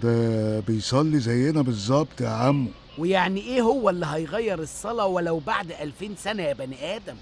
ده بيصلي زينا بالظبط يا عمو ويعني ايه هو اللي هيغير الصلاة ولو بعد ألفين سنة يا بني آدم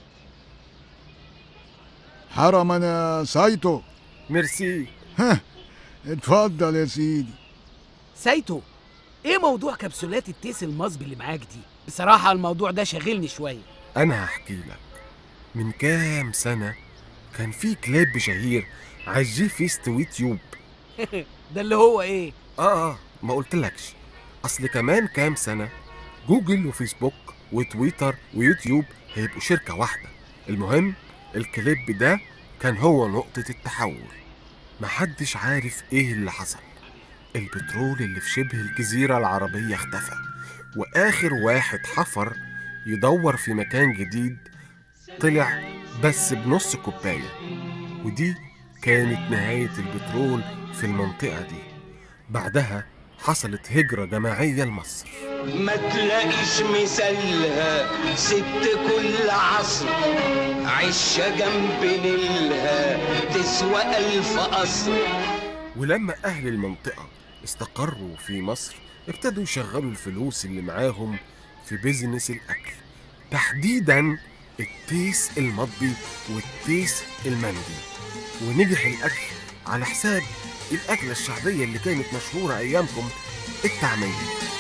حرما يا سايتو ميرسي ها اتفضل يا سيدي سايتو ايه موضوع كبسولات التيس المصبي اللي معاك دي بصراحة الموضوع ده شاغلني شوية انا هحكي لك من كام سنة كان في كليب شهير على الجي فيست ويوتيوب ده اللي هو ايه اه اه ما قلتلكش اصل كمان كام سنة جوجل وفيسبوك وتويتر ويوتيوب هيبقوا شركة واحدة المهم الكليب ده كان هو نقطة التحول محدش عارف ايه اللي حصل البترول اللي في شبه الجزيرة العربية اختفى واخر واحد حفر يدور في مكان جديد طلع بس بنص كوباية ودي كانت نهاية البترول في المنطقة دي بعدها حصلت هجرة جماعية لمصر ما تلاقيش مثالها ست كل عصر عشة جنب نيلها تسوى ألف قصر ولما أهل المنطقة استقروا في مصر ابتدوا يشغلوا الفلوس اللي معاهم في بيزنس الأكل تحديدا التيس المطبي والتيس المندي ونجح الأكل على حساب الأكلة الشعبية اللي كانت مشهورة أيامكم التعمية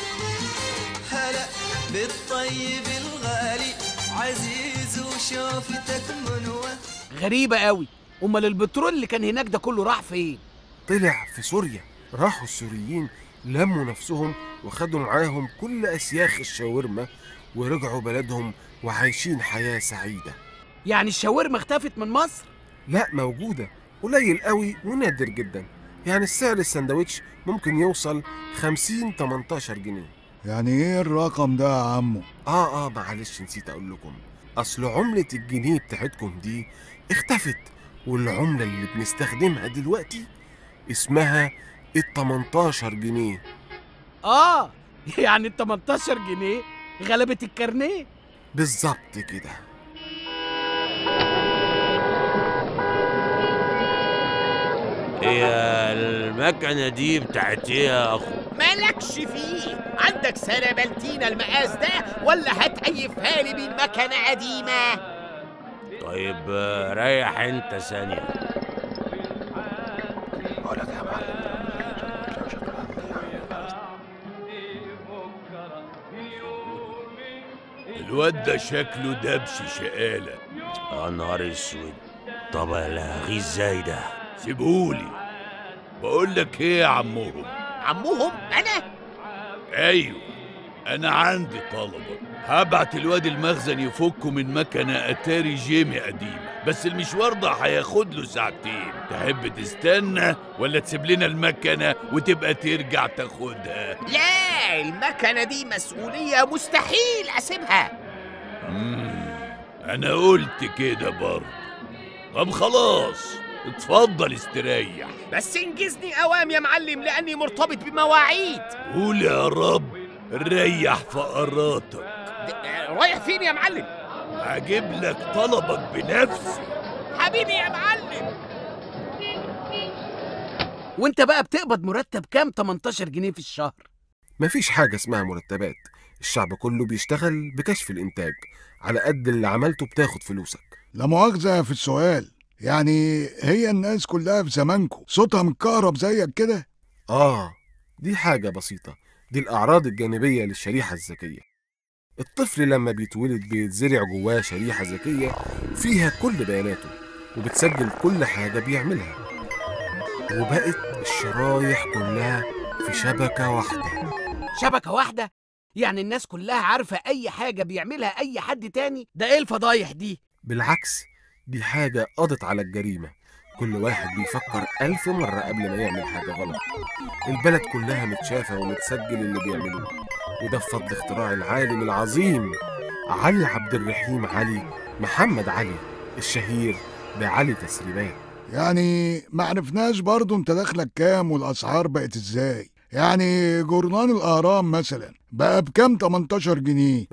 هلا بالطيب الغالي عزيز وشوفتك منوة غريبة قوي امال البترول اللي كان هناك ده كله راح فين طلع في سوريا راحوا السوريين لموا نفسهم وخدوا معاهم كل أسياخ الشاورما ورجعوا بلدهم وعايشين حياة سعيدة يعني الشاورما اختفت من مصر لا موجودة قليل قوي ونادر جدا يعني السعر السندوتش ممكن يوصل 50 18 جنيه يعني ايه الرقم ده يا عمو اه اه معلش نسيت اقول لكم اصل عملة الجنيه بتاعتكم دي اختفت والعملة اللي بنستخدمها دلوقتي اسمها ال 18 جنيه اه يعني ال 18 جنيه غلبت الكارنيه بالظبط كده هي المكنة دي بتاعت ايه يا اخو؟ مالكش فيه عندك سنبلتين المقاس ده ولا هتقيفها لي بالمكنة قديمة طيب آه، ريح انت ثانية الواد ده شكله دبش شقالة يا نهار اسود طب الغيه ازاي ده؟ سيبهولي بقول لك ايه يا عمهم عمهم أنا ايوه انا عندي طلبة هبعت الواد المخزن يفكه من مكنة اتاري جيمي قديمة بس المشوار ده هياخد له ساعتين تحب تستنى ولا تسيب لنا المكنة وتبقى ترجع تاخدها لا المكنة دي مسؤولية مستحيل أسيبها مم. انا قلت كده برضه طب خلاص اتفضل استريح بس انجزني أوام يا معلم لأني مرتبط بمواعيد قول يا رب ريح فقراتك د- رايح فين يا معلم هجيب لك طلبك بنفسي حبيبي يا معلم وانت بقى بتقبض مرتب كام 18 جنيه في الشهر مفيش حاجة اسمها مرتبات الشعب كله بيشتغل بكشف الإنتاج على قد اللي عملته بتاخد فلوسك لا مؤاخذة في السؤال يعني هي الناس كلها في زمانكم صوتها متكهرب زيك كده آه دي حاجة بسيطة دي الأعراض الجانبية للشريحة الذكية الطفل لما بيتولد بيتزرع جواه شريحة ذكية فيها كل بياناته وبتسجل كل حاجة بيعملها وبقت الشرايح كلها في شبكة واحدة شبكة واحدة يعني الناس كلها عارفة أي حاجة بيعملها أي حد تاني ده إيه الفضايح دي بالعكس دي حاجة قضت على الجريمة كل واحد بيفكر ألف مرة قبل ما يعمل حاجة غلط البلد كلها متشافة ومتسجل اللي بيعملوه وده بفضل اختراع العالم العظيم علي عبد الرحيم علي محمد علي الشهير بعلي تسريبات يعني ما عرفناش برضو انت دخلك كام والاسعار بقت ازاي يعني جورنال الاهرام مثلا بقى بكام 18 جنيه